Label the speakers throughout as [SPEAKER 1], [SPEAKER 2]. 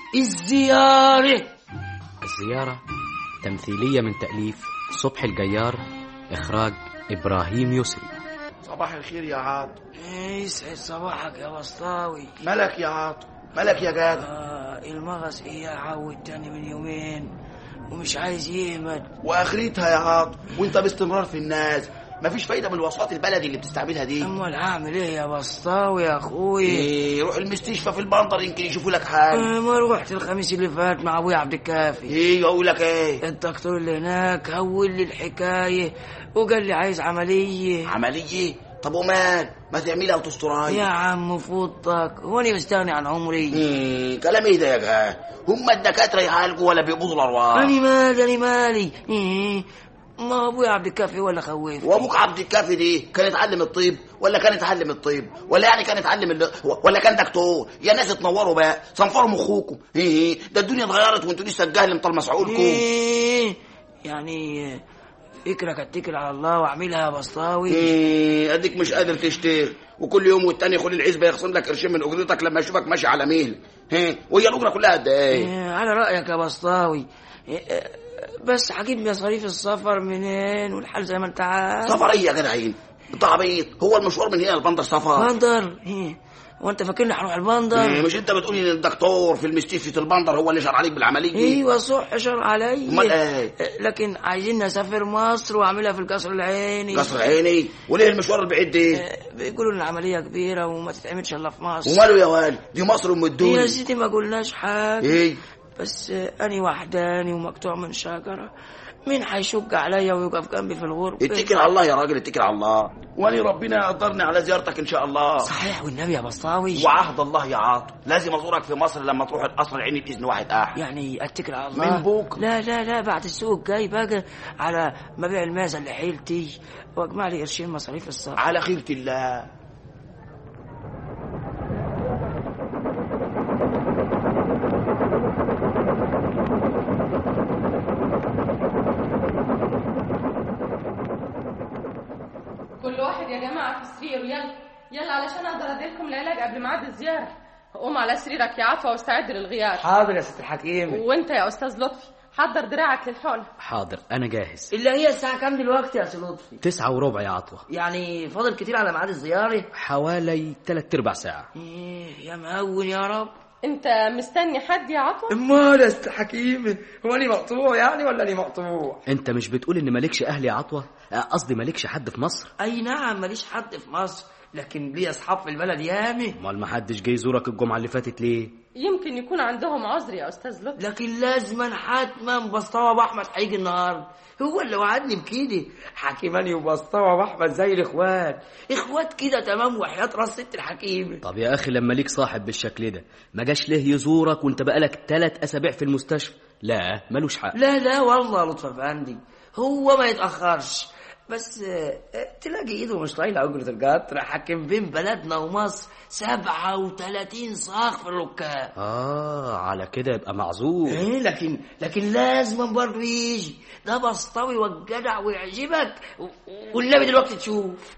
[SPEAKER 1] الزيارة
[SPEAKER 2] الزيارة تمثيلية من تأليف صبحي الجيار إخراج إبراهيم يسري
[SPEAKER 3] صباح الخير يا عاطف
[SPEAKER 1] يسعد صباحك يا بسطاوي
[SPEAKER 3] ملك يا عاطف ملك يا جدع
[SPEAKER 1] آه المغص ايه عودتني من يومين ومش عايز يهمد
[SPEAKER 3] واخرتها يا عاطف وانت باستمرار في الناس مفيش فايده من الوصفات البلدي اللي بتستعملها دي
[SPEAKER 1] امال هعمل ايه يا بسطاوي يا اخوي
[SPEAKER 3] إيه روح المستشفى في البندر يمكن يشوفوا لك حاجه
[SPEAKER 1] آه، ما روحت الخميس اللي فات مع ابويا عبد الكافي
[SPEAKER 3] ايه اقول لك ايه
[SPEAKER 1] الدكتور اللي هناك هول لي الحكايه وقال لي عايز عمليه
[SPEAKER 3] عمليه طب ومال ما تعملها
[SPEAKER 1] يا
[SPEAKER 3] وتستراي
[SPEAKER 1] عم فوضك هو انا مستغني عن عمري
[SPEAKER 3] إيه كلام ايه ده يا جدع هم الدكاتره يعالجوا ولا بيقبضوا الارواح
[SPEAKER 1] انا مالي انا مالي إيه، ما ابويا عبد الكافي ولا خوف
[SPEAKER 3] وابوك عبد الكافي دي كان يتعلم الطب ولا كان يتعلم الطب ولا يعني كان يتعلم ال... ولا كان دكتور يا ناس اتنوروا بقى صنفروا مخوكم ايه ايه ده الدنيا اتغيرت وانتوا لسه الجهل مطلمس عقولكم
[SPEAKER 1] إيه، يعني آه، فكرك اتكل على الله واعملها يا بسطاوي
[SPEAKER 3] ايه اديك مش قادر تشتغل وكل يوم والتاني خلي العزبه يخصم لك قرشين من اجرتك لما يشوفك ماشي على ميل ها وهي الاجره كلها قد ايه
[SPEAKER 1] إيه، على رايك يا بسطاوي إيه، آه، بس هجيب مصاريف السفر منين والحال زي ما انت عارف
[SPEAKER 3] سفر ايه يا جدعين انت عبيط هو المشوار من هنا لبندر سفر
[SPEAKER 1] بندر إيه، وانت فاكرني هروح
[SPEAKER 3] إيه
[SPEAKER 1] البندر
[SPEAKER 3] مش انت بتقول ان الدكتور في المستشفى البندر هو اللي شرع عليك بالعمليه دي
[SPEAKER 1] ايوه صح شر علي
[SPEAKER 3] امال ايه
[SPEAKER 1] لكن عايزين نسافر مصر واعملها في القصر العيني
[SPEAKER 3] قصر عيني وليه المشوار البعيد دي
[SPEAKER 1] آه، بيقولوا ان العمليه كبيره وما تتعملش الا في مصر
[SPEAKER 3] وماله يا والد دي مصر ام
[SPEAKER 1] يا
[SPEAKER 3] الدنيا
[SPEAKER 1] سيدي ما قلناش حاجه
[SPEAKER 3] ايه
[SPEAKER 1] بس آه، اني وحداني ومقطوع من شجره مين هيشق عليا ويقف جنبي في الغربه
[SPEAKER 3] اتكل على الله يا راجل اتكل على الله ولي ربنا يقدرني على زيارتك ان شاء الله
[SPEAKER 1] صحيح والنبي يا بسطاوي
[SPEAKER 3] وعهد الله يا عاطف لازم ازورك في مصر لما تروح القصر العيني باذن واحد احد
[SPEAKER 1] يعني اتكل على الله
[SPEAKER 3] من بكرة.
[SPEAKER 1] لا لا لا بعد السوق الجاي بقى على مبيع المازه اللي حيلتي واجمع لي قرشين مصاريف السفر
[SPEAKER 3] على خيرة الله
[SPEAKER 4] كل واحد يا جماعة في سريره يلا يلا علشان اقدر اديلكم العلاج قبل ميعاد الزيارة قوم على سريرك يا عطوة واستعد للغيار
[SPEAKER 1] حاضر يا ست الحكيم
[SPEAKER 4] وانت يا استاذ لطفي حضر دراعك للحقنة
[SPEAKER 2] حاضر أنا جاهز
[SPEAKER 1] اللي هي الساعه كام دلوقتي يا سي لطفي
[SPEAKER 2] تسعة وربع يا عطوة
[SPEAKER 1] يعني فاضل كتير على ميعاد الزياره
[SPEAKER 2] حوالي تلات أرباع ساعة
[SPEAKER 1] إيه يا مهون يا رب
[SPEAKER 4] انت مستني حد يا عطوة
[SPEAKER 1] امال يا ست حكيم هو انا مقطوع يعني ولا انا مقطوع
[SPEAKER 2] أنت مش بتقول إن مالكش أهل يا عطوة آه، قصدي مالكش حد في مصر
[SPEAKER 1] اي نعم ماليش حد في مصر لكن لي اصحاب في البلد يامي
[SPEAKER 2] أمال ما حدش جاي يزورك الجمعة اللي فاتت ليه
[SPEAKER 4] يمكن يكون عندهم عذر يا استاذ لطفي
[SPEAKER 1] لكن لازما حتما بسطوة ابو احمد هيجي النهارده هو اللي وعدني بكده حكيماني وبسطوة ابو احمد زي الاخوات اخوات كده تمام وحياة راس ست الحكيمه
[SPEAKER 2] طب يا أخي لما ليك صاحب بالشكل ده ما جاش ليه يزورك وأنت بقالك تلات أسابيع في المستشفى لا ملوش حق
[SPEAKER 1] لا لا والله لطفي افندي هو ما يتاخرش بس آه، تلاقي ايده مش طايله اجره القطر حاكم بين بلدنا ومصر 37 صاغ في الركاب
[SPEAKER 2] آه على كده يبقى معذور
[SPEAKER 1] ايه لكن لكن لازم برضه يجي ده بسطوي والجدع ويعجبك و- والنبي دلوقتي تشوف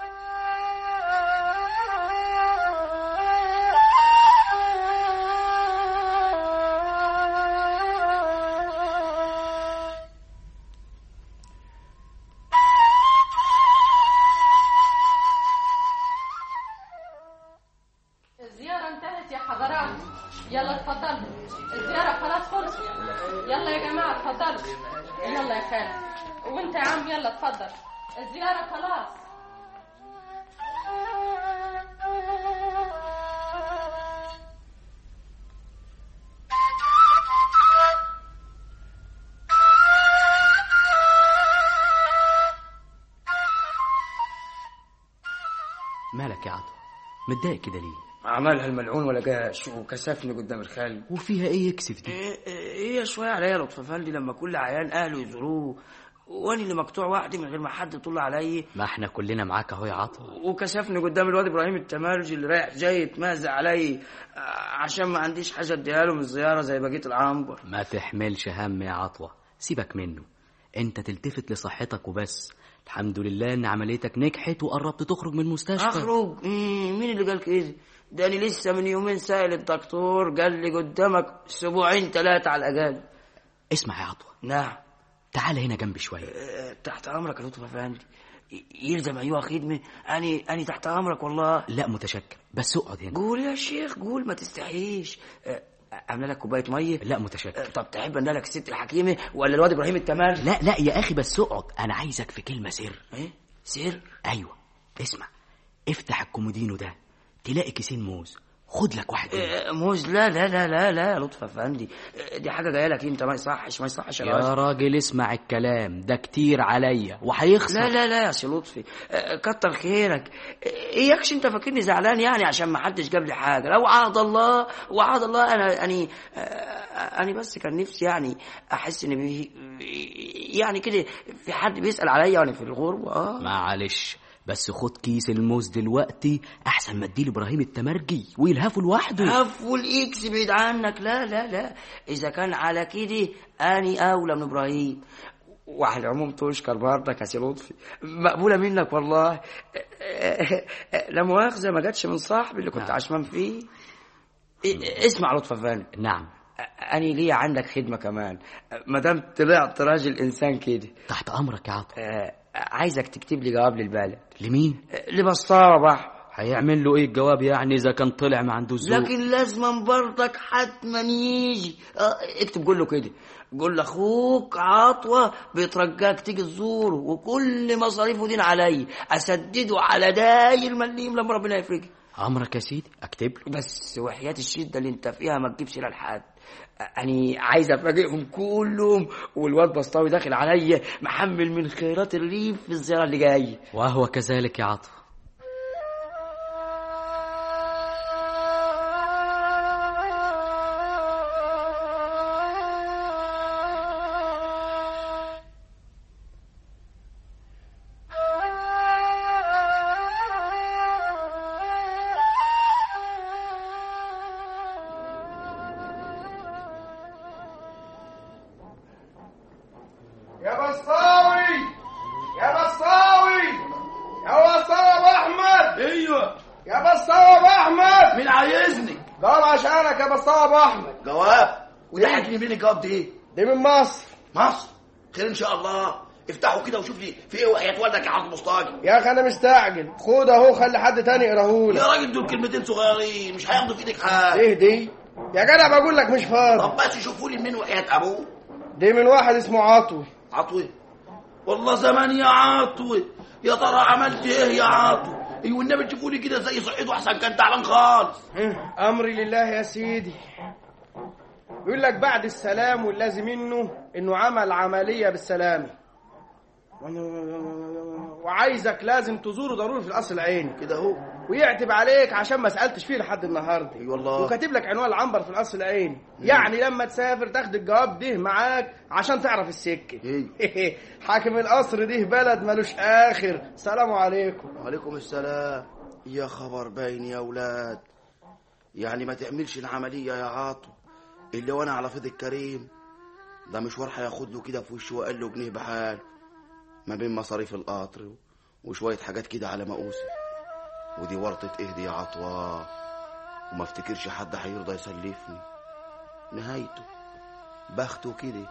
[SPEAKER 4] الزيارة انتهت يا حضرات يلا اتفضلوا الزيارة خلاص خلصت يلا يا جماعة اتفضلوا يلا يا خالد وانت يا عم يلا اتفضل الزيارة خلاص
[SPEAKER 2] مالك يا عطوة متضايق كده ليه
[SPEAKER 1] عملها الملعون ولا جاش وكسفني قدام الخال
[SPEAKER 2] وفيها ايه يكسف دي
[SPEAKER 1] ايه إيه شويه عليا لطفي افندي لما كل عيان اهله يزوروه وانا اللي مقطوع وحدي من غير ما حد يطل عليا
[SPEAKER 2] ما احنا كلنا معاك اهو يا عطوة
[SPEAKER 1] وكشفني قدام الواد ابراهيم التمرجي اللي رايح جاي يتمازق علي آه، عشان ما عنديش حاجه اديها له من الزياره زي بقيه العنبر
[SPEAKER 2] ما تحملش هم يا عطوة سيبك منه انت تلتفت لصحتك وبس الحمد لله ان عمليتك نجحت وقربت تخرج من المستشفى
[SPEAKER 1] اخرج إيه، مين اللي قال كده ده انا لسه من يومين سائل الدكتور قال لي قدامك اسبوعين ثلاثه على الاقل
[SPEAKER 2] اسمع يا عطوة
[SPEAKER 1] نعم
[SPEAKER 2] تعال هنا جنبي شوية
[SPEAKER 1] أه، تحت امرك يا لطفي افندي ي- يلزم ايها خدمه اني اني تحت امرك والله
[SPEAKER 2] لا متشكر بس اقعد هنا
[SPEAKER 1] قول يا شيخ قول ما تستحيش أه، اعمل لك كوبايه ميه
[SPEAKER 2] لا متشكر
[SPEAKER 1] أه، طب تحب ان لك الست الحكيمه ولا الواد ابراهيم التمام
[SPEAKER 2] لا لا يا اخي بس اقعد انا عايزك في كلمة سر
[SPEAKER 1] ايه سر
[SPEAKER 2] ايوه اسمع افتح الكومودينو ده تلاقي كيسين موز خد لك واحد منهم.
[SPEAKER 1] أه، موز لا لا لا لا لا يا لطفي افندي أه، دي حاجه جايه لك انت ما يصحش ما يصحش يا راجل
[SPEAKER 2] يا راجل اسمع الكلام ده كتير عليا وهيخسر
[SPEAKER 1] لا لا لا يا سي لطفي أه، كتر خيرك أه، اياكش انت فاكرني زعلان يعني عشان ما حدش جاب لي حاجه لو وعد الله وعد الله انا اني أه، انا بس كان نفسي يعني احس ان بي يعني كده في حد بيسال عليا وانا في الغربه اه
[SPEAKER 2] معلش بس خد كيس الموز دلوقتي احسن ما اديله ابراهيم التمرجي ويلهفه لوحده
[SPEAKER 1] هف والاكس بعيد عنك لا لا لا اذا كان على كده اني اولى من ابراهيم وعلى العموم تشكر برضك يا سي لطفي مقبوله منك والله لا مؤاخذه ما جاتش من صاحبي اللي كنت
[SPEAKER 2] نعم.
[SPEAKER 1] عشمان فيه إيه، اسمع لطفي فندم
[SPEAKER 2] نعم
[SPEAKER 1] اني ليا عندك خدمه كمان ما دام طلعت راجل انسان كده
[SPEAKER 2] تحت امرك يا عطا
[SPEAKER 1] آه، عايزك تكتب لي جواب للبلد
[SPEAKER 2] لمين
[SPEAKER 1] آه، لبسطاره بحر
[SPEAKER 2] هيعمل له ايه الجواب يعني اذا كان طلع ما عندوش ذوق
[SPEAKER 1] لكن لازما برضك حتما يجي اه اكتب قول له كده قول له اخوك عطوه بيترجاك تيجي تزوره وكل مصاريفه دين علي اسدده على داير مليم لما ربنا يفرجه
[SPEAKER 2] امرك يا سيدي اكتب له
[SPEAKER 1] بس وحياة الشدة اللي انت فيها ما تجيبش لها لحد يعني عايز افاجئهم كلهم والواد بسطاوي داخل عليا محمل من خيرات الريف في الزيارة اللي جاية
[SPEAKER 2] وهو كذلك يا عطا
[SPEAKER 5] يا بسطاوي يا بسطاوي يا بسطاوي ابو احمد
[SPEAKER 3] ايوه
[SPEAKER 5] يا بسطاوي ابو احمد
[SPEAKER 3] مين عايزني
[SPEAKER 5] دور عشانك يا بسطاوي ابو احمد
[SPEAKER 3] جواب وضحكني مين الجواب دي
[SPEAKER 5] دي من مصر
[SPEAKER 3] مصر خير ان شاء الله افتحوا كده وشوف لي في ايه وحياة والدك يا عبد مصطفى
[SPEAKER 5] يا اخي انا مستعجل خد اهو خلي حد تاني يقراهولك
[SPEAKER 3] يا راجل دول كلمتين صغيرين مش هياخدوا في ايدك حاجه
[SPEAKER 5] ايه دي يا جدع بقول لك مش فاضي
[SPEAKER 3] طب بس شوفوا لي مين وحياة ابوه
[SPEAKER 5] دي من واحد اسمه عطوي
[SPEAKER 3] عطوي والله زمان يا عطوي يا ترى عملت ايه يا عطوي ايوه والنبي تشوفوا لي كده زي صحته احسن كان تعبان خالص
[SPEAKER 5] إيه، امري لله يا سيدي يقول لك بعد السلام واللازم منه انه عمل عمليه بالسلامه وعايزك لازم تزوره ضروري في القصر العيني
[SPEAKER 3] كده اهو
[SPEAKER 5] ويعتب عليك عشان ما سالتش فيه لحد النهارده
[SPEAKER 3] اي والله.
[SPEAKER 5] وكاتب لك عنوان العنبر في القصر العيني يعني لما تسافر تاخد الجواب ده معاك عشان تعرف السكه حاكم القصر ده بلد ملوش اخر سلام عليكم
[SPEAKER 3] وعليكم السلام يا خبر باين يا اولاد يعني ما تعملش العمليه يا عاطو الا وانا على فضل الكريم ده مشوار هياخد له كده في وشه وقال له جنيه بحال ما بين مصاريف القطر وشويه حاجات كده على مقوسي ودي ورطه ايه دي يا عطوه وما افتكرش حد هيرضى يسلفني نهايته بخته كده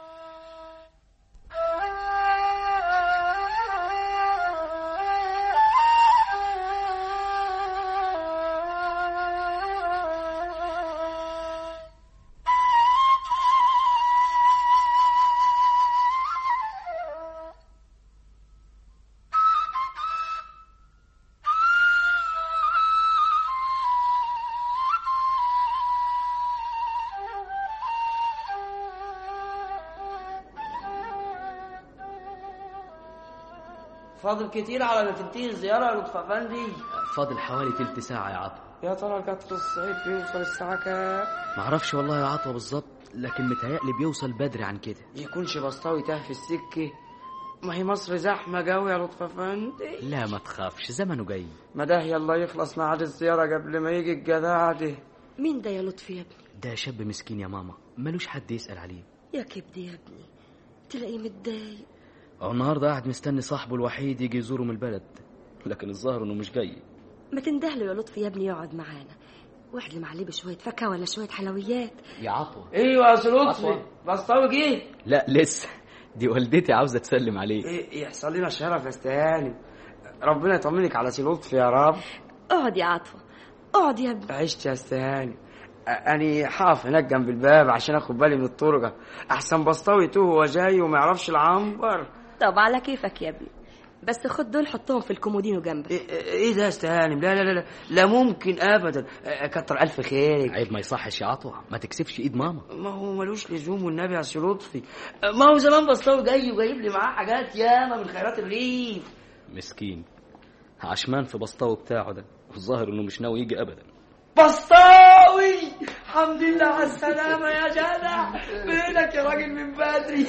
[SPEAKER 1] فاضل كتير على ما تنتهي الزيارة يا لطفي افندي
[SPEAKER 2] فاضل حوالي تلت ساعة يا عطا
[SPEAKER 1] يا ترى قطر الصعيد بيوصل الساعة كام؟
[SPEAKER 2] معرفش والله يا عطا بالظبط لكن متهيألي بيوصل بدري عن كده
[SPEAKER 1] يكونش بسطاوي تاه في السكة ما هي مصر زحمة جوي يا لطفي افندي
[SPEAKER 2] لا ما تخافش زمنه جاي
[SPEAKER 1] ما ده يلا يخلص ميعاد الزيارة قبل ما يجي الجدع ده
[SPEAKER 6] مين ده يا لطفي يا ابني
[SPEAKER 2] ده شاب مسكين يا ماما ملوش حد يسأل عليه
[SPEAKER 6] يا كبدي يا ابني تلاقيه متضايق
[SPEAKER 2] هو النهارده قاعد مستني صاحبه الوحيد يجي يزوره من البلد لكن الظاهر انه مش جاي
[SPEAKER 6] ما تندهله يا لطفي يا ابني يقعد معانا واحلم عليه بشوية فاكهة ولا شوية حلويات
[SPEAKER 2] يا عطوة
[SPEAKER 1] ايوه يا سي لطفي
[SPEAKER 2] عطوة.
[SPEAKER 1] بسطاوي جه
[SPEAKER 2] لا لسه دي والدتي عاوزة تسلم عليه
[SPEAKER 1] إيه يحصل لنا الشرف يا استهاني ربنا يطمنك على سي لطفي يا رب
[SPEAKER 6] اقعد يا عطوة اقعد يا ابني
[SPEAKER 1] عشت يا استهاني أني حاف هناك جنب الباب عشان اخد بالي من الطرقة احسن بسطاوي يتوه وهو جاي وما يعرفش العنبر
[SPEAKER 6] طب على كيفك يا ابني بس خد دول حطهم في الكومودينو جنبك
[SPEAKER 1] ايه إيه ده يا استهاني لا لا لا لا, لا ممكن ابدا أه، كتر الف خيرك
[SPEAKER 2] عيب ما يصحش يا عطوة ما تكسفش ايد ماما
[SPEAKER 1] ما هو ملوش لزوم والنبي يا سي لطفي ما هو زمان بسطاوي جاي وجايب لي معاه حاجات ياما من خيرات الريف
[SPEAKER 2] مسكين عشمان في بسطاوي بتاعه ده والظاهر انه مش ناوي يجي ابدا
[SPEAKER 1] بسطاوي الحمد لله على السلامة يا جدع فينك يا راجل من بدري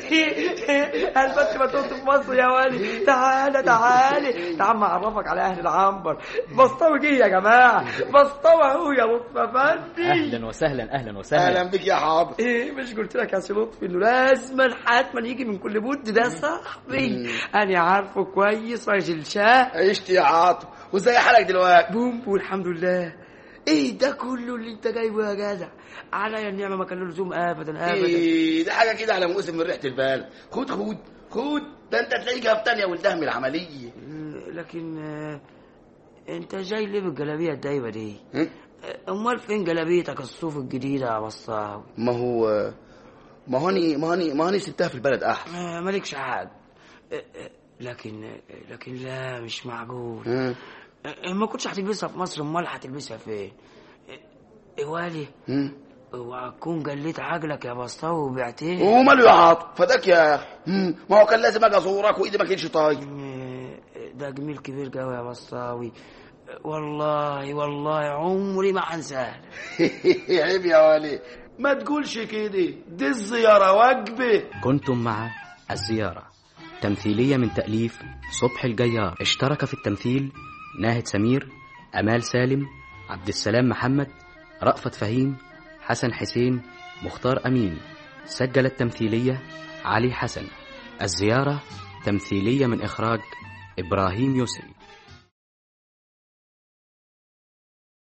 [SPEAKER 1] هلبت ما كنت في مصر يا ولي تعالى تعالى تعال ما اعرفك على اهل العنبر بسطاوي جه يا جماعة بسطاوي اهو يا لطفي افندي
[SPEAKER 2] اهلا وسهلا اهلا وسهلا
[SPEAKER 3] اهلا بك يا حاضر
[SPEAKER 1] ايه مش قلت لك يا سي لطفي انه لازما حتما يجي من كل بد ده صاحبي انا عارفه كويس راجل شاه
[SPEAKER 3] عشت يا عاطف وازاي حالك دلوقتي
[SPEAKER 1] بوم بوم الحمد لله ايه ده كله اللي انت جايبه يا جدع عليا النعمه ما كان له لزوم ابدا ابدا
[SPEAKER 3] ايه ده حاجه كده على موسم من ريحه البال خد خد خد ده انت تلاقيك جبتان يا ولدها من العمليه
[SPEAKER 1] لكن آه، انت جاي ليه بالجلابيه الدايبه دي
[SPEAKER 3] هم؟
[SPEAKER 1] آه، امال فين جلابيتك الصوف الجديده يا بصاوي
[SPEAKER 3] ما هو ما هوني ما هوني ما هوني سبتها في البلد احسن
[SPEAKER 1] آه، مالكش حاجه آه، آه، لكن آه، لكن لا مش معقول
[SPEAKER 3] هم؟
[SPEAKER 1] آه، ما كنتش هتلبسها في مصر امال هتلبسها فين آه، آه، والي
[SPEAKER 3] هم؟
[SPEAKER 1] وهتكون جليت عجلك يا بسطاوي وبعتني
[SPEAKER 3] وماله يا عاطف فداك يا اخي هم، ما هو كان لازم اجي ازورك وايدي ما كانش طايق
[SPEAKER 1] ده جميل كبير قوي يا بصاوي والله والله عمري ما هنساه
[SPEAKER 3] عيب يا ولي ما تقولش كده دي الزياره واجبه
[SPEAKER 2] كنتم مع الزيارة تمثيلية من تأليف صبحي الجيار اشترك في التمثيل ناهد سمير أمال سالم عبد السلام محمد رأفت فهيم حسن حسين مختار أمين سجل التمثيلية علي حسن الزيارة تمثيلية من إخراج إبراهيم يسري